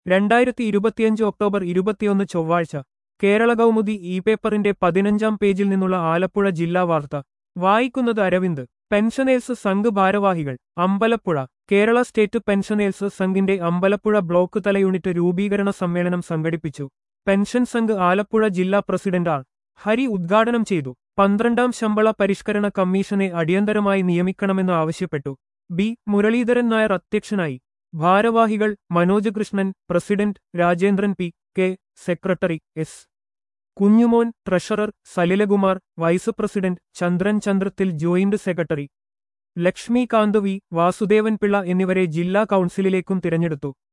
രണ്ടായിരത്തി ഇരുപത്തിയഞ്ച് ഒക്ടോബർ ഇരുപത്തിയൊന്ന് ചൊവ്വാഴ്ച കേരള കൗമുദി ഇ പേപ്പറിന്റെ പതിനഞ്ചാം പേജിൽ നിന്നുള്ള ആലപ്പുഴ ജില്ലാ വാർത്ത വായിക്കുന്നത് അരവിന്ദ് പെൻഷനേഴ്സ് സംഘ് ഭാരവാഹികൾ അമ്പലപ്പുഴ കേരള സ്റ്റേറ്റ് പെൻഷനേഴ്സ് സംഘിന്റെ അമ്പലപ്പുഴ ബ്ലോക്ക് തല യൂണിറ്റ് രൂപീകരണ സമ്മേളനം സംഘടിപ്പിച്ചു പെൻഷൻ സംഘ് ആലപ്പുഴ ജില്ലാ പ്രസിഡന്റ് ആർ ഹരി ഉദ്ഘാടനം ചെയ്തു പന്ത്രണ്ടാം ശമ്പള പരിഷ്കരണ കമ്മീഷനെ അടിയന്തരമായി നിയമിക്കണമെന്ന് ആവശ്യപ്പെട്ടു ബി മുരളീധരൻ നായർ അധ്യക്ഷനായി ഭാരവാഹികൾ Manoj Krishnan president Rajendran P K secretary S Kunjumon treasurer Salilakumar vice president Chandran Chandrathil joint secretary Lakshmikanth V Vasudevan Pillai എന്നിവരെ ജില്ലാ കൗൺസിലിലേക്കും തിരഞ്ഞെടുത്തു